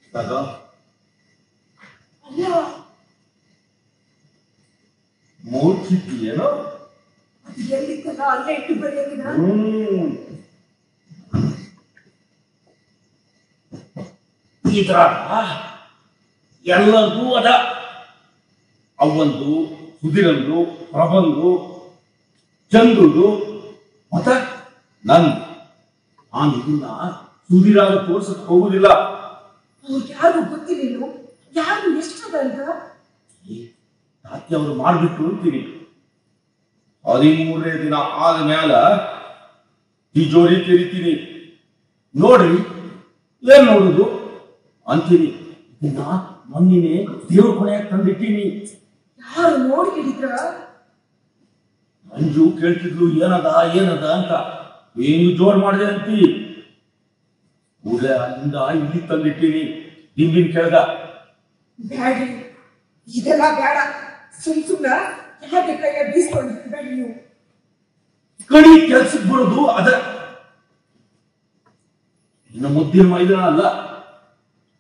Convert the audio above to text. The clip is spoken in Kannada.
ತಗೋ ಅಲ್ಲ ಮೂರ್ ಚಿಟ್ಟಿ ಏನೋ ಅದು ಎಲ್ಲಿತ್ತಲ್ಲ ಅಲ್ಲೇ ಇಟ್ಟು ಬರೆಯೋದಿನ ಹ್ಮ್ ಇದ್ರ ಎಲ್ಲದೂ ಅದ ಅವಂದು ಸುಧಿರಂದು ಪ್ರಬಂದು ಚಂದ್ರುದು ಮತ್ತ ನನ್ ನಾನು ಇದನ್ನ ಸುಧಿರಾಗ ತೋರ್ಸಕ್ ಹೋಗುದಿಲ್ಲ ಅವ್ರಿಗೆ ಯಾರು ಗೊತ್ತಿಲ್ಲ ಯಾರು ಎಷ್ಟದ ಅಂತ ರಾತ್ರಿ ಅವರು ಮಾಡ್ಬಿಟ್ಟು ಅಂತೀನಿ ಹದಿಮೂರನೇ ದಿನ ಆದ ಮ್ಯಾಲ ತಿಜೋರಿ ತೆರಿತೀನಿ ನೋಡ್ರಿ ಏನ್ ನೋಡುದು ಅಂತೀನಿ ಇದನ್ನ ಮೊನ್ನಿನೇ ದೇವ್ರ ಕೊನೆಯಾಗ ತಂದಿಟ್ಟೀನಿ ಯಾರು ನೋಡಿ ಹಿಡಿದ್ರ ಅಂಜು ಕೇಳ್ತಿದ್ಲು ಏನದ ಏನದ ಅಂತ ಏನು ಜೋರ್ ಮಾಡಿದೆ ಅಂತಿ ಕೂಡಲೇ ಅಲ್ಲಿಂದ ಇಲ್ಲಿ ತಂದಿಟ್ಟೀನಿ ದಿಂಬಿನ ಕೆಳಗ ಬ್ಯಾಡ್ರಿ ಇದೆಲ್ಲ ಬೇಡ ಸುಮ್ ಸುಮ್ನ ಯಾಕೆ ಕೈಯ ಬೀಸ್ಕೊಂಡಿರ್ಬೇಡಿ ನೀವು ಕಡಿ ಕೆಲ್ಸಕ್ಕೆ ಬರೋದು ಅದ ಇನ್ನು ಮುದ್ದಿನ ಮೈದಾನ ಅಲ್ಲ